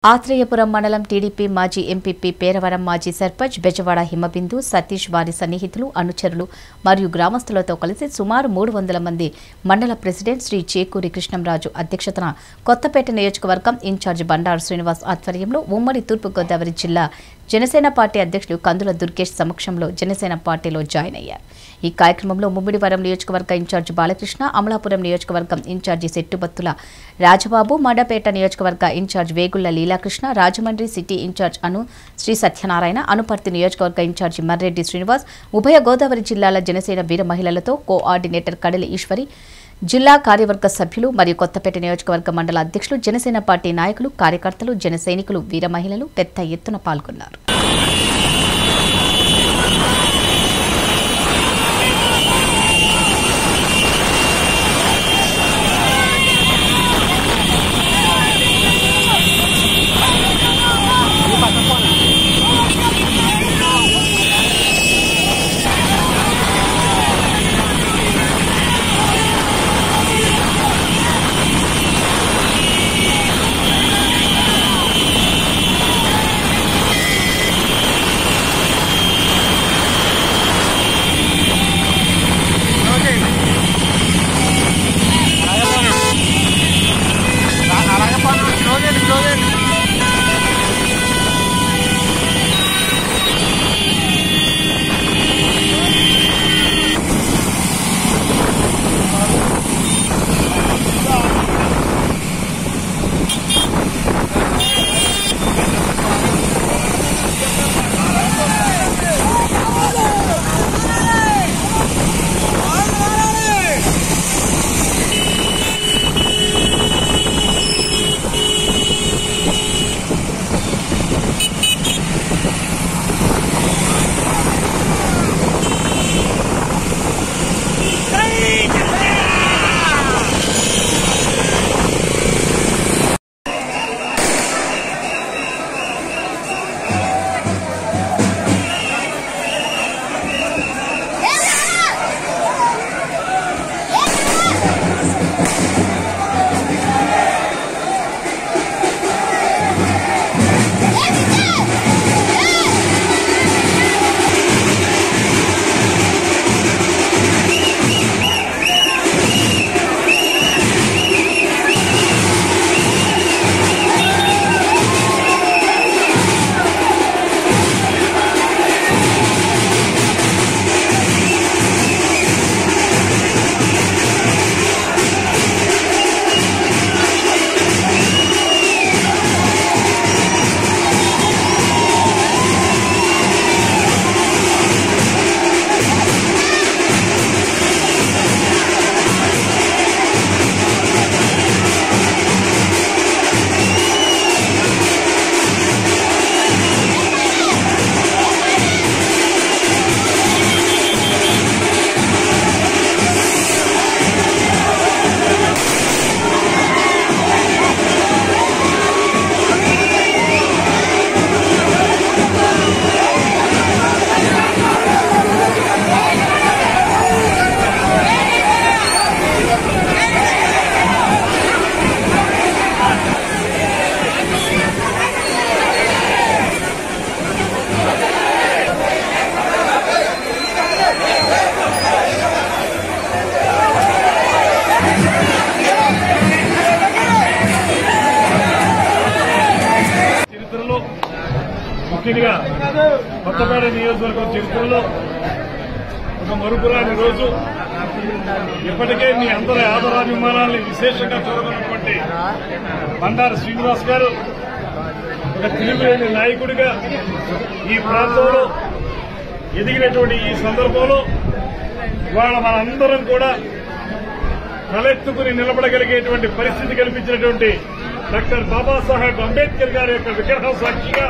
ఆత్రేయపురం మండలం టీడీపీ మాజీ ఎంపీపీ పేరవరం మాజీ సర్పంచ్ బెజవాడ హిమబిందు సతీష్ వారి సన్నిహితులు అనుచరులు మరియు గ్రామస్తులతో కలిసి సుమారు మూడు వందల మంది మండల ప్రెసిడెంట్ శ్రీ చేకూరి కృష్ణంరాజు అధ్యక్షతన కొత్తపేట నియోజకవర్గం ఇన్ఛార్జ్ బండారు శ్రీనివాస్ ఆధ్వర్యంలో ఉమ్మడి తూర్పుగోదావరి జిల్లా జనసేన పార్టీ అధ్యక్షులు కందుల దుర్గేష్ సమక్షంలో జనసేన పార్టీలో జాయిన్ అయ్యారు ఈ కార్యక్రమంలో ముమ్మిడివరం నియోజకవర్గ ఇన్ఛార్జ్ బాలకృష్ణ అమలాపురం నియోజకవర్గం ఇన్ఛార్జి సెట్టుబత్తుల రాజబాబు మండపేట నియోజకవర్గ incharge Vegulla Leelakrishna Rajahmundry city incharge అను శ్రీ సత్యనారాయణ అనుపర్తి నియోజకవర్గ ఇన్ఛార్జి మర్రెడ్డి శ్రీనివాస్ ఉభయ గోదావరి జిల్లాల జనసేన వీర మహిళలతో కోఆర్డినేటర్ కడలి ఈశ్వరి జిల్లా కార్యవర్గ సభ్యులు మరియు కొత్తపేట నియోజకవర్గ మండల అధ్యక్షులు జనసేన పార్టీ నాయకులు కార్యకర్తలు జన సైనికులు వీర మహిళలు పెద్ద ఎత్తున పాల్గొన్నారు చరిత్రలో ముఖ్యంగా కొత్తపేట నియోజకవర్గం చరిత్రలో ఒక మరుపురాని రోజు ఇప్పటికే మీ అందరి ఆదరాభిమానాల్ని విశేషంగా చూడగలిగినటువంటి బండారు శ్రీనివాస్ గారు ఒక తిరుగులేని నాయకుడిగా ఈ ప్రాంతంలో ఎదిగినటువంటి ఈ సందర్భంలో ఇవాళ మనందరం కూడా తలెత్తుకుని నిలబడగలిగేటువంటి పరిస్థితి కల్పించినటువంటి డాక్టర్ బాబాసాహెబ్ అంబేద్కర్ గారి యొక్క విగ్రహం సాక్షిగా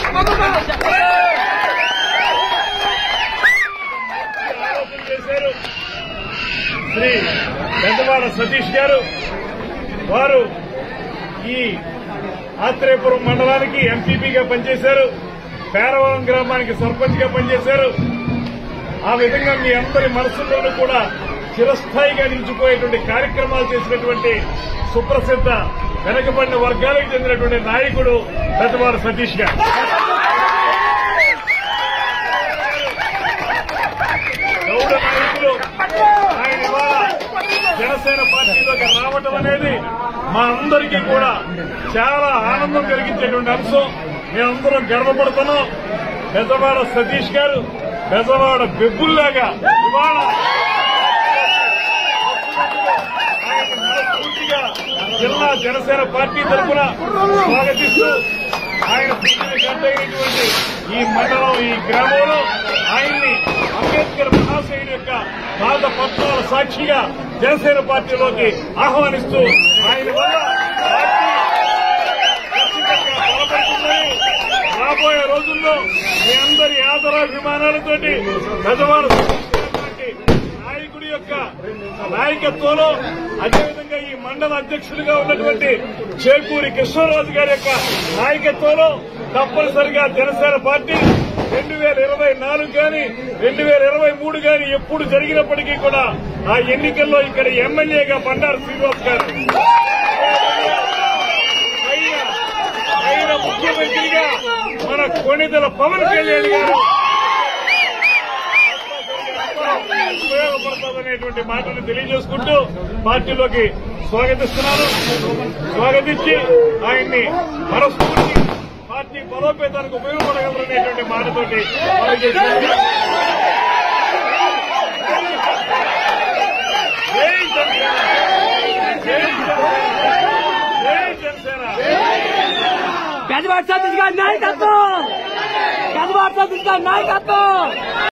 ఆలోచన చేశారు శ్రీ పెద్దవాడ సతీష్ గారు వారు ఈ ఆత్రేయపురం మండలానికి ఎంపీపీగా పనిచేశారు పేరవరం గ్రామానికి సర్పంచ్ గా పనిచేశారు ఆ విధంగా మీ అందరి మనసుల్లోనూ కూడా చిరస్థాయిగా నిలిచిపోయేటువంటి కార్యక్రమాలు చేసినటువంటి సుప్రసిద్ధ వెనకబడిన వర్గాలకు చెందినటువంటి నాయకుడు పెద్దవాడు సతీష్ గారు గౌడ నాయకులు ఆయన ఇవాళ జనసేన పార్టీలోకి రావటం అనేది మా అందరికీ కూడా చాలా ఆనందం కలిగించేటువంటి అంశం మేమందరం గర్వపడుతున్నాం పెద్దవాడ సతీష్ గారు పెద్దవాడ బెబ్బుల్లాగా ఇవాళ ఆయన మనస్ఫూర్తిగా జిల్లా జనసేన పార్టీ తరఫున స్వాగతిస్తూ ఆయన పుట్టిన గడ్డైనటువంటి ఈ మండలం ఈ గ్రామంలో ఆయన్ని అంబేద్కర్ మహాశయుని యొక్క పాద పత్రాల సాక్షిగా జనసేన పార్టీలోకి ఆహ్వానిస్తూ ఆయన వల్ల పార్టీ ఖచ్చితంగా బలపడుతుందని రాబోయే రోజుల్లో మీ అందరి ఆదరాభిమానాలతోటి పెద్దవారు నాయకుడి యొక్క నాయకత్వంలో అదేవిధంగా ఈ మండల అధ్యక్షులుగా ఉన్నటువంటి చేకూరి కృష్ణరాజు గారి యొక్క నాయకత్వంలో తప్పనిసరిగా జనసేన పార్టీ రెండు వేల ఇరవై నాలుగు కానీ రెండు వేల ఇరవై మూడు కానీ ఎప్పుడు జరిగినప్పటికీ కూడా ఆ ఎన్నికల్లో ఇక్కడ ఎమ్మెల్యేగా బండారు శ్రీనివాస్ గారు పైన పైన ముఖ్యమంత్రిగా మన కొణిదల పవన్ కళ్యాణ్ గారు ఉపయోగపడుతుందనేటువంటి మాటను తెలియజేసుకుంటూ పార్టీలోకి స్వాగతిస్తున్నాను స్వాగతించి ఆయన్ని మనస్ఫూర్తి పార్టీ బలోపేతానికి ఉపయోగపడగలరనేటువంటి మాటతోటి తెలియజేస్తున్నాను. జై జనసేన జై జనసేన జై జనసేన పెద్దవాడు సతీష్ గారి నాయకత్వం పెద్దవాడు సతీష్ గారి నాయకత్వం